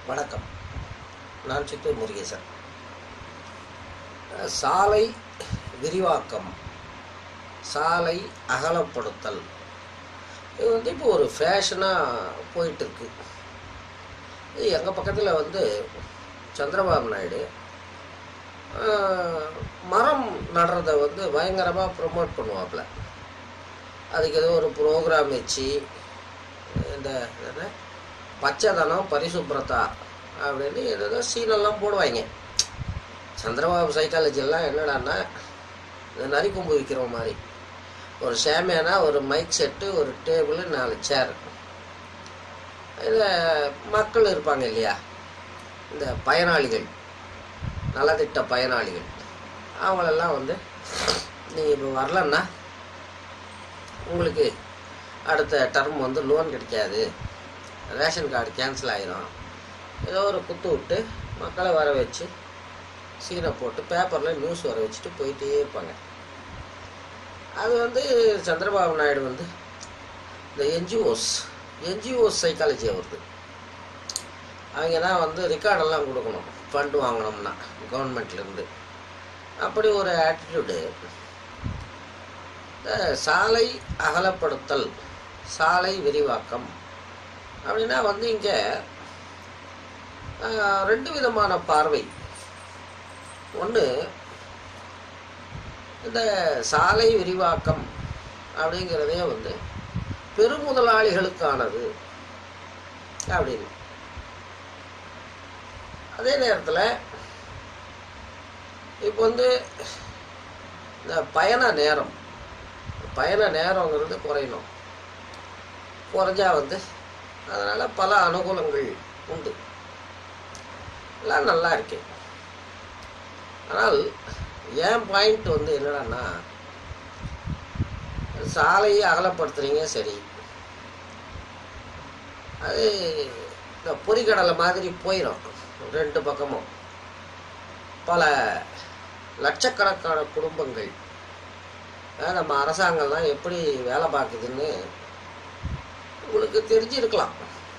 வணக்கம் நான் சித்தூர் முருகேசன் அஹ் சாலை விரிவாக்கம் சாலை அகலப்படுத்தல் இது வந்து இப்போ ஒரு ஃபேஷனாக போயிட்டுருக்கு இது எங்கள் பக்கத்தில் வந்து சந்திரபாபு நாயுடு அஹ், மரம் நடுறதை வந்து பயங்கரமாக ப்ரொமோட் பண்ணுவாப்புல அதுக்கு ஏதோ ஒரு ப்ரோக்ராம் வச்சு இந்த என்ன பச்சைதனம் பரிசுப்ரதா அப்படின்னு ஏதோ சீனெல்லாம் போடுவாங்க சந்திரபாபு சைக்காலஜி எல்லாம் என்னடான்னா இந்த நரிக்கொம்பு விற்கிற மாதிரி ஒரு ஷேமியானா ஒரு மைக் செட்டு ஒரு டேபிள் நாலு சேர் இதில் மக்கள் இருப்பாங்க இல்லையா இந்த பயனாளிகள் நலத்திட்ட பயனாளிகள் அவங்களெல்லாம் வந்து நீங்கள் இப்போ வரலன்னா உங்களுக்கு அடுத்த டர்ம் வந்து லோன் கிடைக்காது ரேஷன் கார்டு கேன்சல் ஆயிரும் ஏதோ ஒரு குத்து விட்டு மக்களை வர வச்சு சீனை போட்டு பேப்பரில் நியூஸ் வர வச்சுட்டு போயிட்டே இருப்பாங்க அது வந்து சந்திரபாபு நாயுடு வந்து இந்த என்ஜிஓஸ் என்ஜிஓஸ் சைக்காலஜி வருது அவங்க தான் வந்து ரெக்கார்டெல்லாம் கொடுக்கணும் ஃபண்டு வாங்கினோம்னா கவர்மெண்ட்லேருந்து அப்படி ஒரு ஆட்டிடியூடு இந்த சாலை அகலப்படுத்தல் சாலை விரிவாக்கம் அப்படின்னா வந்து இங்கே ரெண்டு விதமான பார்வை ஒன்று இந்த சாலை விரிவாக்கம் அப்படிங்கிறதே வந்து பெருமுதலாளிகளுக்கானது அப்படின்னு அதே நேரத்தில் இப்போ வந்து இந்த பயண நேரம் பயண நேரங்கிறது குறையணும் குறைஞ்சா வந்து அதனால் பல அனுகூலங்கள் உண்டு எல்லாம் நல்லா இருக்கு ஆனால் என் பாயிண்ட் வந்து என்னடான்னா சாலையை அகலப்படுத்துறீங்க சரி அது இந்த பொறிக்கடலை மாதிரி போயிடும் ரெண்டு பக்கமும் பல லட்சக்கணக்கான குடும்பங்கள் அஹ் நம்ம அரசாங்கம்லாம் எப்படி வேலை பார்க்குதுன்னு உங்களுக்கு தெரிஞ்சிருக்கலாம்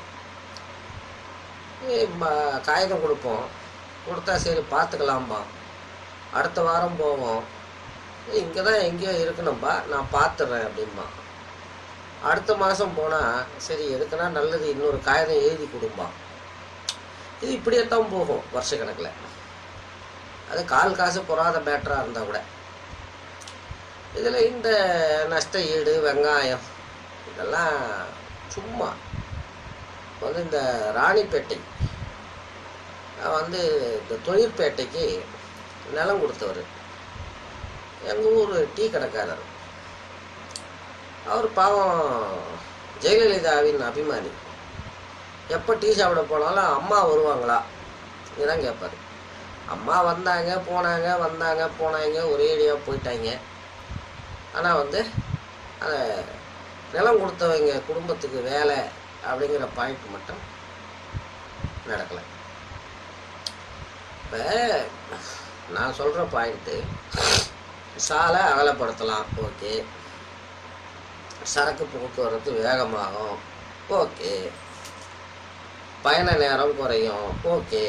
ஏய், ம- காகிதம் கொடுப்போம் கொடுத்தா சரி பார்த்துக்கலாம்பா அடுத்த வாரம் போவோம் இங்கே தான் எங்கேயோ இருக்கணும்பா நான் பார்த்துட்றேன் அப்படிம்பா அடுத்த மாதம் போனால் சரி எதுக்குன்னா நல்லது இன்னொரு காகிதம் எழுதி கொடும்பா இது இப்படியே தான் போகும் வருஷக்கணக்கில் அது கால் காசு பொறாத பேட்டராக இருந்தால் கூட இதில் இந்த நஷ்ட ஈடு வெங்காயம் இதெல்லாம் சும்மா வந்து இந்த ராணிப்பேட்டை நான் வந்து இந்த தொழிற்பேட்டைக்கு நிலம் கொடுத்தவர் எங்கள் ஊர் டீ கடைக்காரர் அவர் பாவம் ஜெயலலிதாவின் அபிமானி எப்போ டீ சாப்பிட போனாலும் அம்மா வருவாங்களா இதுதான் கேட்பாரு அம்மா வந்தாங்க போனாங்க வந்தாங்க போனாங்க ஒரேடியாக போயிட்டாங்க ஆனால் வந்து அந்த நிலம் கொடுத்தவங்க குடும்பத்துக்கு வேலை அப்படிங்கிற பாயிண்ட் மட்டும் நடக்கலை இப்போ நான் சொல்கிற பாயிண்ட்டு சாலை அகலப்படுத்தலாம் ஓகே சரக்கு போக்குவரத்து வேகமாகும் ஓகே பயண நேரம் குறையும் ஓகே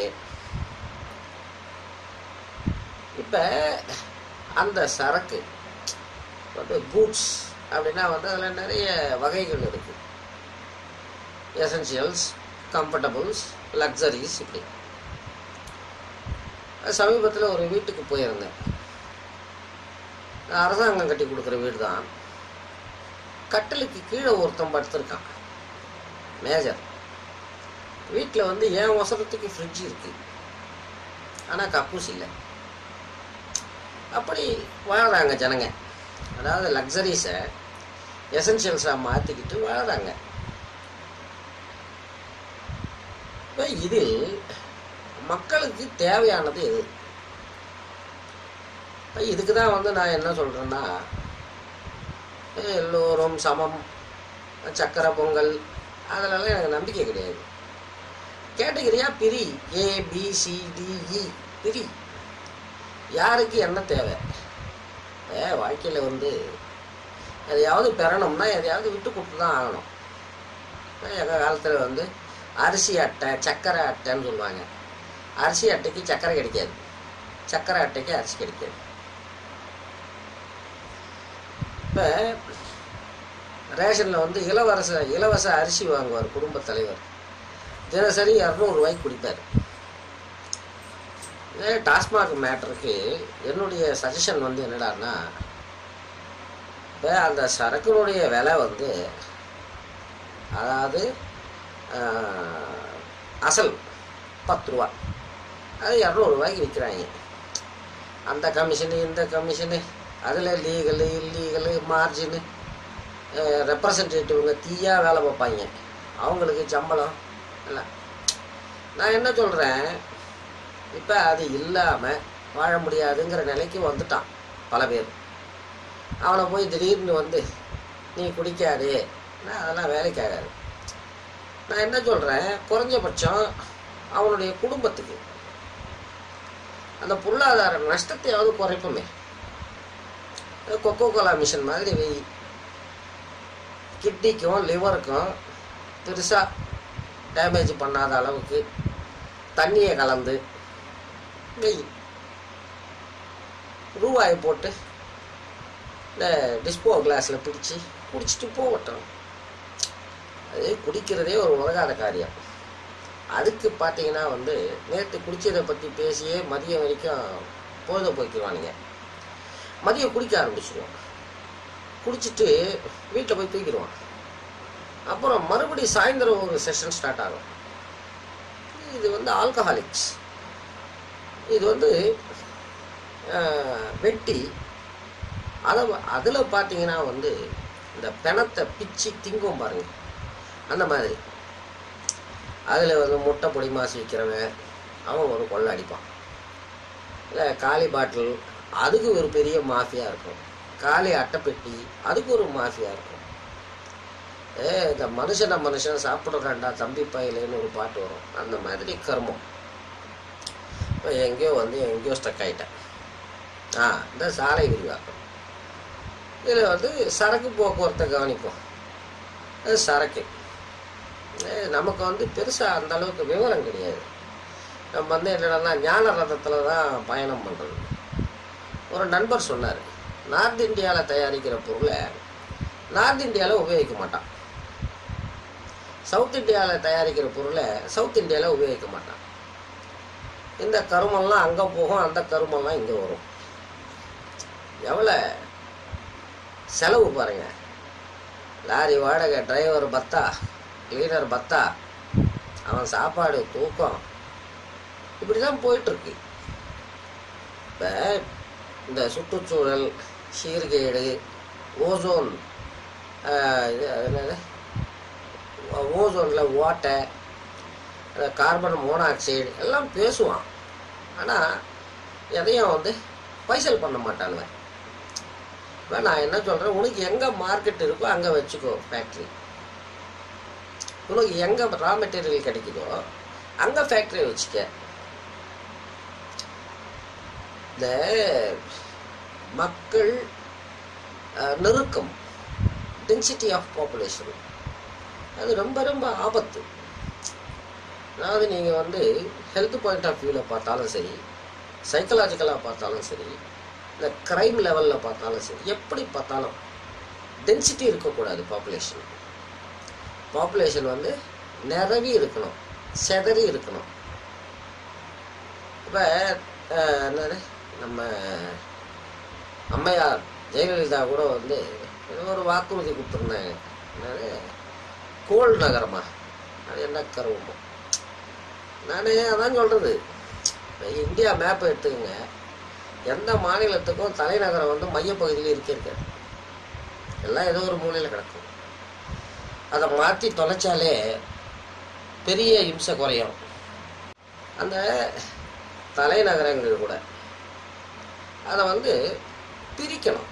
இப்போ அந்த சரக்கு வந்து கூட்ஸ் அப்படின்னா வந்து அதில் நிறைய வகைகள் இருக்குது எசென்சியல்ஸ் கம்ஃபர்டபுள்ஸ் லக்ஸரிஸ் இப்படி சமீபத்தில் ஒரு வீட்டுக்கு போயிருந்தேன் அரசாங்கம் கட்டி கொடுக்குற வீடு தான் கட்டிலுக்கு கீழே ஒருத்தன் படுத்திருக்கான் மேஜர் வீட்டில் வந்து என் வசரத்துக்கு ஃப்ரிட்ஜ் இருக்கு ஆனால் கக்கூஸ் இல்லை அப்படி வாழறாங்க ஜனங்க அதாவது லக்ஸரிஸை எசென்ஷியல்ஸாக மாற்றிக்கிட்டு வாழறாங்க இப்போ இதில் மக்களுக்கு தேவையானது எது இப்போ இதுக்கு தான் வந்து நான் என்ன சொல்கிறேன்னா எல்லோரும் சமம் சக்கரை பொங்கல் அதிலெல்லாம் எனக்கு நம்பிக்கை கிடையாது கேட்டகரியாக பிரி A B C D E பிரி யாருக்கு என்ன தேவை ஏ வாழ்க்கையில் வந்து எதையாவது பெறணும்னா எதையாவது விட்டு கொடுத்து தான் ஆகணும் எங்கள் காலத்தில் வந்து அரிசி அட்டை சக்கரை அட்டைன்னு சொல்லுவாங்க அரிசி அட்டைக்கு சக்கரை கிடைக்காது சக்கரை அட்டைக்கு அரிசி கிடைக்காது இப்போ ரேஷனில் வந்து இலவச இலவச அரிசி வாங்குவார் குடும்பத் தலைவர் தினசரி இரநூறுவாய்க்கு குடிப்பார் இதே டாஸ்மாக் மேட்டருக்கு என்னுடைய சஜஷன் வந்து என்னடான்னா இப்போ அந்த சரக்குனுடைய விலை வந்து அதாவது ஆஹ், அசல் பத்து ரூபா அது இரநூறுவாய்க்கு விற்கிறாங்க அந்த கமிஷனு இந்த கமிஷனு அதில் லீகலு இல்லீகலு மார்ஜினு ரெப்ரசன்டேட்டிவ்ங்க தீயாக வேலை பார்ப்பாங்க அவங்களுக்கு சம்பளம் எல்லாம் நான் என்ன சொல்கிறேன் இப்போ அது இல்லாமல் வாழ முடியாதுங்கிற நிலைக்கு வந்துட்டான் பல பேர் அவனை போய் திடீர்னு வந்து நீ குடிக்காதே நான் அதெல்லாம் வேலைக்கு ஆகாது நான் என்ன சொல்கிறேன் குறைஞ்சபட்சம் அவனுடைய குடும்பத்துக்கு அந்த பொருளாதார நஷ்டத்தையாவது குறைப்போமே கொக்கோ கோலா மிஷின் மாதிரி வை கிட்னிக்கும் லிவருக்கும் பெருசாக டேமேஜ் பண்ணாத அளவுக்கு தண்ணியை கலந்து வெய் ரூபாயை போட்டு இந்த டிஸ்போ கிளாஸில் பிடிச்சி குடிச்சிட்டு போகட்டும் அது குடிக்கிறதே ஒரு உலகாத காரியம் அதுக்கு பார்த்தீங்கன்னா வந்து நேற்று குடிச்சதை பற்றி பேசியே மதியம் வரைக்கும் பொழுத போய்க்குவானுங்க மதியம் குடிக்க ஆரம்பிச்சிடுவான் குடிச்சிட்டு வீட்டில் போய் தூக்கிடுவான் அப்புறம் மறுபடியும் சாயந்தரம் ஒரு செஷன் ஸ்டார்ட் ஆகும் இது வந்து ஆல்கஹாலிக்ஸ் இது வந்து ஆஹ், வெட்டி அதை அதில் பார்த்தீங்கன்னா வந்து இந்த பிணத்தை பிச்சு திங்கும் பாருங்க அந்த மாதிரி அதில் வந்து முட்டை பொடி மாசு விற்கிறவன் அவன் ஒரு கொள்ளை அடிப்பான் இல்லை காலி பாட்டில் அதுக்கு ஒரு பெரிய மாஃபியா இருக்கும் காலி அட்டைப்பெட்டி அதுக்கு ஒரு மாஃபியா இருக்கும் ஏ இந்த மனுஷனை மனுஷன் சாப்பிட்றாண்டா தம்பி பையிலேன்னு ஒரு பாட்டு வரும் அந்த மாதிரி கர்மம் இப்போ எங்கேயோ வந்து எங்கேயோ ஸ்டக் ஆகிட்டேன் ஆ இந்த சாலை விரிவாக்கம் இதில் வந்து சரக்கு போக்குவரத்தை கவனிப்போம் அது சரக்கு ஏ, நமக்கு வந்து பெருசாக அந்த அளவுக்கு விவரம் கிடையாது நம்ம வந்து என்னடா ஞான ரதத்தில் தான் பயணம் பண்ணுறது ஒரு நண்பர் சொன்னார் நார்த் இந்தியாவில் தயாரிக்கிற பொருளை நார்த் இந்தியாவில் உபயோகிக்க மாட்டான் சவுத் இந்தியாவில் தயாரிக்கிற பொருளை சவுத் இந்தியாவில் உபயோகிக்க மாட்டான் இந்த கருமெல்லாம் அங்கே போகும் அந்த கருமெல்லாம் இங்கே வரும் எவ்வளோ செலவு பாருங்க லாரி வாடகை டிரைவர் பத்தா கிளீனர் பத்தா அவன் சாப்பாடு தூக்கம் இப்படி தான் போயிட்டுருக்கு இப்போ இந்த சுற்றுச்சூழல் சீர்கேடு ஓசோன் ஆஹ், இது அது என்னது ஓசோனில் ஓட்டை அஹ் கார்பன் மோனாக்சைடு எல்லாம் பேசுவான் ஆனால் எதையும் வந்து பைசல் பண்ண மாட்டானுங்க இப்போ நான் என்ன சொல்கிறேன் உனக்கு எங்கே மார்க்கெட் இருக்கோ அங்கே வச்சுக்கோ ஃபேக்ட்ரி உனக்கு எங்கே ரா மெட்டீரியல் கிடைக்குதோ அங்கே ஃபேக்ட்ரி வச்சுக்க இந்த மக்கள் அஹ், நெருக்கம் டென்சிட்டி ஆஃப் பாப்புலேஷன் அது ரொம்ப ரொம்ப ஆபத்து அதாவது நீங்கள் வந்து ஹெல்த் பாயிண்ட் ஆஃப் வியூவில் பார்த்தாலும் சரி சைக்கலாஜிக்கலாக பார்த்தாலும் சரி இந்த க்ரைம் லெவலில் பார்த்தாலும் சரி எப்படி பார்த்தாலும் டென்சிட்டி இருக்கக்கூடாது பாப்புலேஷன் பாப்புலேஷன் வந்து நிறவி இருக்கணும் செதறி இருக்கணும் இப்போ என்னது நம்ம அம்மையார் ஜெயலலிதா கூட வந்து ஏதோ ஒரு வாக்குறுதி கொடுத்துருந்தாங்க என்னது கோல் நகரமா அது என்ன கருவமோ நான் அதான் சொல்கிறது இந்தியா மேப் எடுத்துக்கங்க எந்த மாநிலத்துக்கும் தலைநகரம் வந்து மையப்பகுதியில் இருக்க இருக்காது எல்லாம் ஏதோ ஒரு மூலையில் கிடக்கும் அதை மாற்றி தொலைச்சாலே பெரிய இம்சை குறையும் அந்த தலைநகரங்கள் கூட அதை வந்து பிரிக்கணும்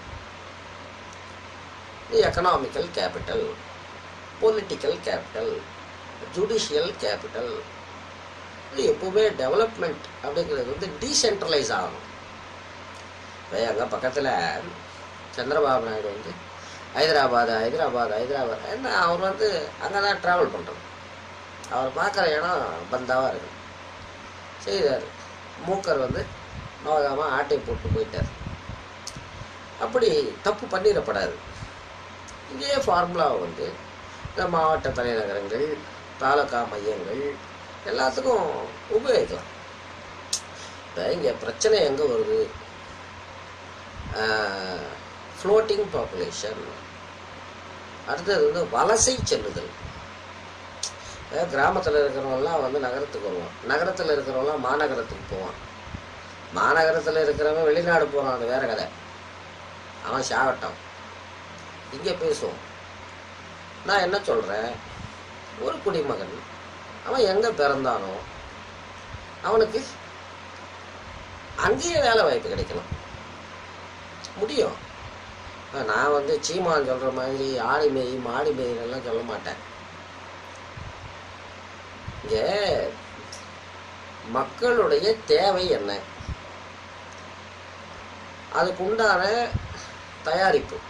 economical capital political capital judicial capital இது எப்பவுமே டெவலப்மெண்ட் அப்படிங்கிறது வந்து டீசென்ட்ரலைஸ் ஆகணும் இப்போ எங்கள் பக்கத்தில் சந்திரபாபு நாயுடு வந்து ஹைதராபாத் ஹைதராபாத் ஹைதராபாத் என்ன அவர் வந்து அங்கே தான் ட்ராவல் பண்ணுறது அவர் பார்க்குற இடம் பந்தாவாக இருக்கு செய்தார் மூக்கர் வந்து நோகாமல் ஆட்டை போட்டு போயிட்டார் அப்படி தப்பு பண்ணிடப்படாது இதே ஃபார்முலாவை வந்து இந்த மாவட்ட தலைநகரங்கள் தாலுகா மையங்கள் எல்லாத்துக்கும் உபயோகிக்கலாம் இப்போ இங்கே பிரச்சனை எங்கே வருது ஃப்ளோட்டிங் பாப்புலேஷன் அடுத்தது வந்து வலசை செல்லுதல் கிராமத்தில் இருக்கிறவங்கலாம் வந்து நகரத்துக்கு வருவான் நகரத்தில் இருக்கிறவங்களாம் மாநகரத்துக்கு போவான் மாநகரத்தில் இருக்கிறவன் வெளிநாடு போகிறான் அது வேற கதை அவன் சாகட்டம் இங்கே பேசுவோம் நான் என்ன சொல்கிறேன் ஒரு குடிமகன் அவன் எங்கே பிறந்தானோ அவனுக்கு அங்கேயே வேலை வாய்ப்பு கிடைக்கலாம் முடியும் இப்ப நான் வந்து சீமான் சொல்கிற மாதிரி ஆடி மேய் மாடி மேயினெல்லாம் சொல்ல மாட்டேன் இங்கே மக்களுடைய தேவை என்ன அதுக்கு உண்டான தயாரிப்பு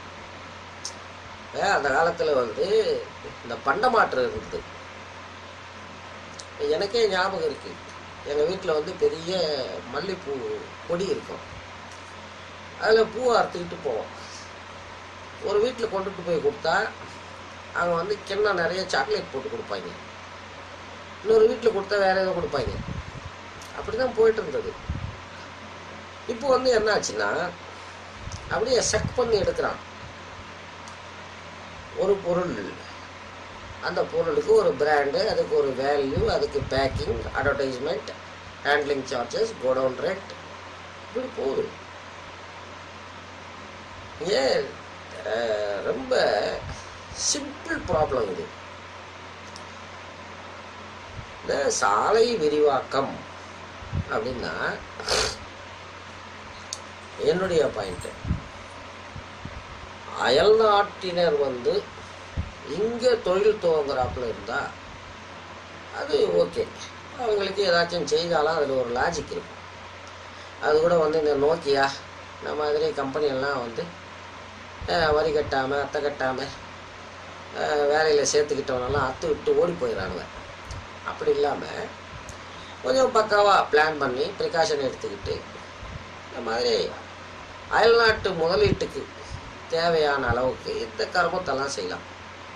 இப்ப அந்த காலத்தில் வந்து இந்த பண்டமாற்று இருந்தது எனக்கே ஞாபகம் இருக்கு எங்கள் வீட்டில் வந்து பெரிய மல்லிப்பூ கொடி இருக்கும் அதில் பூ அறுத்துக்கிட்டு போவோம் ஒரு வீட்டில் கொண்டுட்டு போய் கொடுத்தா அவங்க வந்து கிண்ணம் நிறைய சாக்லேட் போட்டு கொடுப்பாங்க இன்னொரு வீட்டில் கொடுத்தா வேற ஏதோ கொடுப்பாங்க அப்படி தான் போயிட்டு இருந்தது இப்போ வந்து என்ன ஆச்சுன்னா அப்படியே செக் பண்ணி எடுக்கிறான் ஒரு பொருள் அந்த பொருளுக்கு ஒரு பிராண்டு அதுக்கு ஒரு வேல்யூ அதுக்கு packing advertisement handling charges godown rate இப்படி போகுது ஏன் அஹ், ரொம்ப சிம்பிள் ப்ராப்ளம் இது இந்த சாலை விரிவாக்கம் அப்படின்னா என்னுடைய பாயிண்ட் அயல்நாட்டினர் வந்து இங்கே தொழில் துவங்குறாப்புல இருந்தா அது ஓகே அவங்களுக்கு ஏதாச்சும் செய்தாலும் அதில் ஒரு லாஜிக் இருக்கும் அது கூட வந்து இந்த நோக்கியா இந்த மாதிரி கம்பெனி எல்லாம் வந்து அஹ், வரி கட்டாமல் அத்தை கட்டாமல் வேலையில் சேர்த்துக்கிட்டவனெல்லாம் அத்து விட்டு ஓடி போயிடறானுங்க அப்படி இல்லாமல் கொஞ்சம் பக்காவாக பிளான் பண்ணி ப்ரிகாஷன் எடுத்துக்கிட்டு இந்த மாதிரி அயல்நாட்டு முதலீட்டுக்கு தேவையான அளவுக்கு இந்த கர்மத்தெல்லாம் செய்யலாம்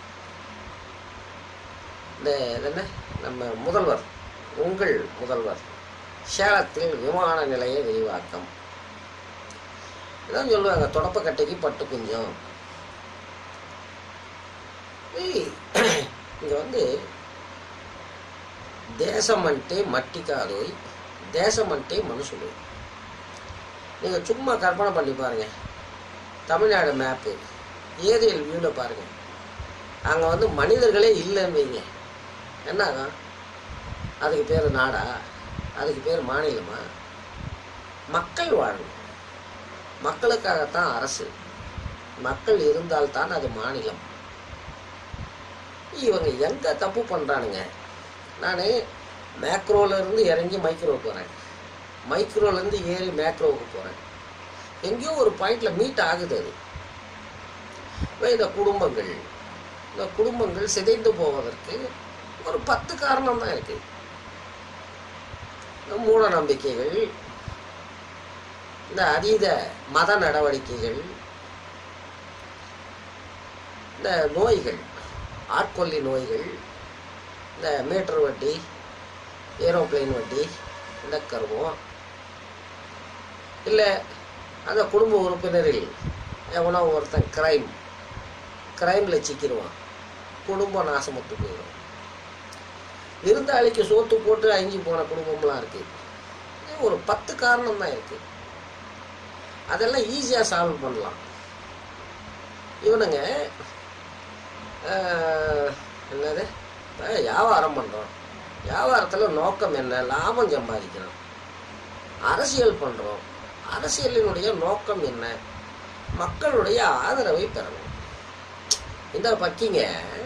இந்த இது என்ன நம்ம முதல்வர் உங்கள் முதல்வர் சேலத்தில் விமான நிலைய விரிவாக்கம் இதான் சொல்லுவாங்க தொடப்பக்கட்டைக்கு பட்டு குஞ்சம் ஏய், இங்க வந்து தேசம் అంటే మట్టి కాదోయ్ தேசம் అంటే மனுஷுడు நீங்கள் சும்மா கற்பனை பண்ணி பாருங்க தமிழ்நாடு மேப்பு ஏரியல் வியூவில் பாருங்க அங்கே வந்து மனிதர்களே இல்லைன்னு வைங்க என்ன ஆகும் அதுக்கு பேர் நாடா அதுக்கு பேர் மாநிலமா மக்கள் வாழணும் மக்களுக்காகத்தான் அரசு மக்கள் இருந்தால்தான் அது மாநிலம் இவங்க எங்க தப்பு பண்றானுங்க நான் மேக்ரோல இருந்து இறங்கி மைக்ரோ போறேன் மைக்ரோல இருந்து ஏறி மேக்ரோவுக்கு போறேன் எங்கேயோ ஒரு பாயிண்ட்ல மீட் ஆகுது அது இப்ப இந்த குடும்பங்கள் இந்த குடும்பங்கள் சிதைந்து போவதற்கு ஒரு பத்து காரணம் தான் இருக்கு இந்த மூட நம்பிக்கைகள் இந்த அதீத மத நடவடிக்கைகள் இந்த நோய்கள் ஆட்கொல்லி நோய்கள் இந்த மீட்டர் வட்டி ஏரோப்ளேன் வட்டி இந்த கருவம் இல்லை அந்த குடும்ப உறுப்பினரில் எவனோ ஒருத்தன் கிரைம் கிரைமில் சிக்கிடுவான் குடும்பம் நாசமத்து போயிடும் விருந்தாளிக்கு சோத்து போட்டு அழிஞ்சு போன குடும்பம்லாம் இருக்கு இது ஒரு பத்து காரணம் தான் இருக்கு அதெல்லாம் ஈஸியாக சால்வ் பண்ணலாம் இவனுங்க ஆஹ், என்னது இப்ப வியாபாரம் பண்ணுறோம் வியாபாரத்தில் நோக்கம் என்ன லாபம் சம்பாதிக்கிறோம் அரசியல் பண்ணுறோம் அரசியலினுடைய நோக்கம் என்ன மக்களுடைய ஆதரவை பெறணும் இந்த பக்கிங்க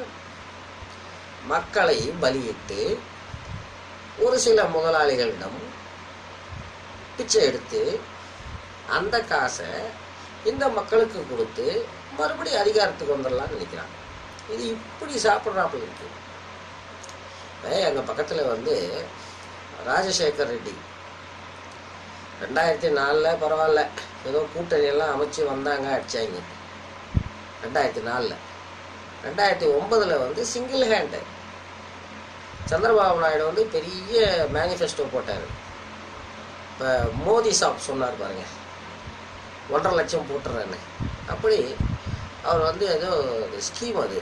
மக்களை பலியிட்டு ஒரு சில முதலாளிகளிடம் பிச்சை எடுத்து அந்த காசை இந்த மக்களுக்கு கொடுத்து மறுபடியும் அதிகாரத்துக்கு வந்துடலாம்னு நினைக்கிறாங்க இது இப்படி சாப்பிட்றாப்புல இருக்கு எங்கள் பக்கத்தில் வந்து ராஜசேகர் ரெட்டி ரெண்டாயிரத்தி நாலில் பரவாயில்ல ஏதோ கூட்டணி எல்லாம் அமைச்சு வந்தாங்க அடிச்சாங்க ரெண்டாயிரத்தி நாலில் ரெண்டாயிரத்தி ஒன்பதில் வந்து சிங்கிள் ஹேண்டு சந்திரபாபு நாயுடு வந்து பெரிய மேனிஃபெஸ்டோ போட்டார் இப்போ மோடி சாப் சொன்னார் பாருங்க ஒன்றரை லட்சம் போட்டுறேன்னு அப்படி அவர் வந்து ஏதோ ஸ்கீம் அது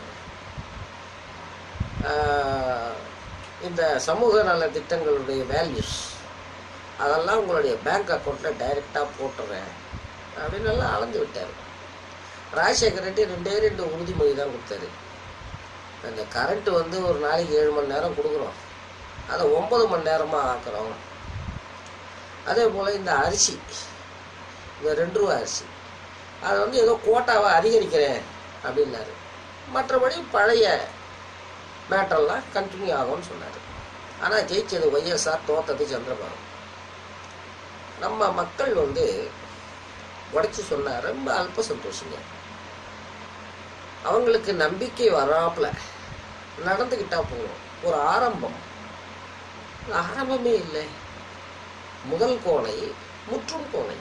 ஆஹ், இந்த சமூக நல திட்டங்களுடைய வேல்யூஸ் அதெல்லாம் உங்களுடைய பேங்க் அக்கௌண்ட்டில் டைரெக்டாக போட்டுறேன் அப்படின்னு எல்லாம் அளந்து விட்டார் ராஜசேகர் ரெட்டி ரெண்டே ரெண்டு உறுதிமொழி தான் கொடுத்தாரு இந்த கரண்ட்டு வந்து ஒரு நாளைக்கு ஏழு மணி நேரம் கொடுக்குறோம் அதை ஒன்பது மணி நேரமாக ஆக்குறோம் அதே போல் இந்த அரிசி இந்த ரெண்டு ரூபா அரிசி அதை வந்து ஏதோ கோட்டாவை அதிகரிக்கிறேன் அப்படின்னாரு மற்றபடி பழைய மேட்டரெல்லாம் கண்டினியூ ஆகும்னு சொன்னார் ஆனால் ஜெயிச்சது ஒய்எஸ்ஆர் தோத்தது சந்திரபாபு நம்ம மக்கள் வந்து உடைச்சி சொன்னா ரொம்ப அல்ப சந்தோஷங்க அவங்களுக்கு நம்பிக்கை வராப்புல நடந்துக்கிட்டா போதும் ஒரு ஆரம்பம் ஆரம்பமே இல்லை முதல் கோணை முற்றும் கோணை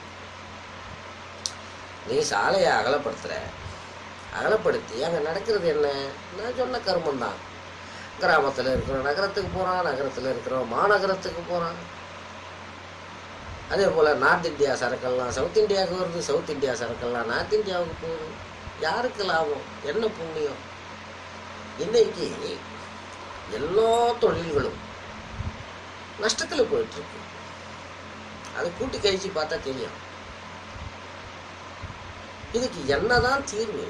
நீ சாலையை அகலப்படுத்துற அகலப்படுத்தி அங்கே நடக்கிறது என்ன நான் சொன்ன கருமம் தான் கிராமத்தில் இருக்கிறோம் நகரத்துக்கு போகிறான் நகரத்தில் இருக்கிறோம் மாநகரத்துக்கு போகிறான் அதே போல் நார்த் இந்தியா சரக்கெல்லாம் சவுத் இந்தியாவுக்கு வருது சவுத் இந்தியா சரக்கெல்லாம் நார்த் இந்தியாவுக்கு போகுது யாருக்கு லாபம் என்ன புண்ணியம் இன்னைக்கு எல்லா தொழில்களும் நஷ்டத்தில் போயிட்டுருக்கு அதை கூட்டி கழிச்சு பார்த்தா தெரியும் இதுக்கு என்னதான் தீர்வு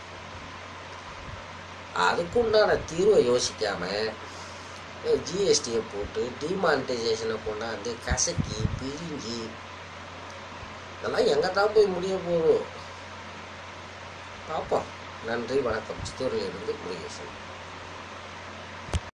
அதுக்குண்டான தீர்வை யோசிக்காம ஜிஎஸ்டியை போட்டு டிமானிட்டைசேஷனை கொண்டாந்து கசக்கி பிரிஞ்சு இதெல்லாம் எங்கே தான் போய் முடிய போகிறோம் பார்ப்போம் நன்றி வணக்கம் சித்தூரிலிருந்து முருகேசன்